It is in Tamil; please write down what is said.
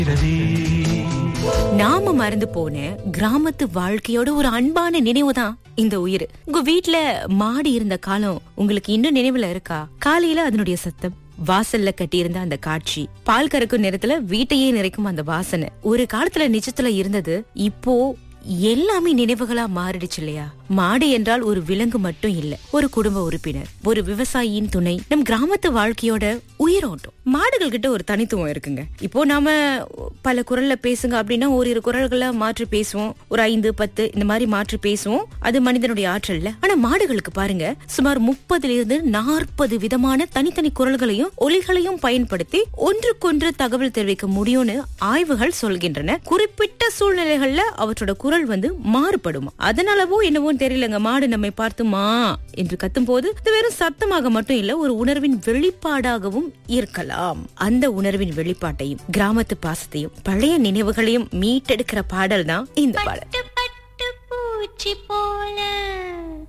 நாம மறந்து போன கிராமத்து வாழ்க்கையோட ஒரு அன்பான நினைவு தான் இந்த உயிர் உங்க வீட்ல மாடு இருந்த காலம் உங்களுக்கு இன்னும் நினைவுல இருக்கா காலையில அதனுடைய சத்தம் வாசல்ல கட்டியிருந்த அந்த காட்சி பால் கறக்கும் நேரத்துல வீட்டையே நிறைக்கும் அந்த வாசனை ஒரு காலத்துல நிஜத்துல இருந்தது இப்போ எல்லாமே நினைவுகளா மாறிடுச்சு இல்லையா மாடு என்றால் ஒரு விலங்கு மட்டும் இல்ல ஒரு குடும்ப உறுப்பினர் ஒரு விவசாயியின் துணை நம் கிராமத்து வாழ்க்கையோட உயிரோட்டம் மாடுகள் கிட்ட ஒரு தனித்துவம் இருக்குங்க இப்போ நாம பல குரல்ல பேசுங்க அப்படின்னா ஓரிரு குரல்களை மாற்றி பேசுவோம் ஒரு ஐந்து பத்து இந்த மாதிரி மாற்றி பேசுவோம் அது மனிதனுடைய ஆற்றல்ல ஆனா மாடுகளுக்கு பாருங்க சுமார் முப்பதுல இருந்து நாற்பது விதமான தனித்தனி குரல்களையும் ஒலிகளையும் பயன்படுத்தி ஒன்றுக்கொன்று தகவல் தெரிவிக்க முடியும்னு ஆய்வுகள் சொல்கின்றன குறிப்பிட்ட சூழ்நிலைகள்ல அவற்றோட குரல் வந்து மாறுபடும் அதனாலவோ என்னவோ தெரியலங்க மாடு நம்மை பார்த்து மா என்று கத்தும் போது இது வெறும் சத்தமாக மட்டும் இல்ல ஒரு உணர்வின் வெளிப்பாடாகவும் இருக்கலாம் அந்த உணர்வின் வெளிப்பாட்டையும் கிராமத்து பாசத்தையும் பழைய நினைவுகளையும் மீட்டெடுக்கிற பாடல் தான் இந்த பாடல் பட்டு பட்டு பூச்சி போல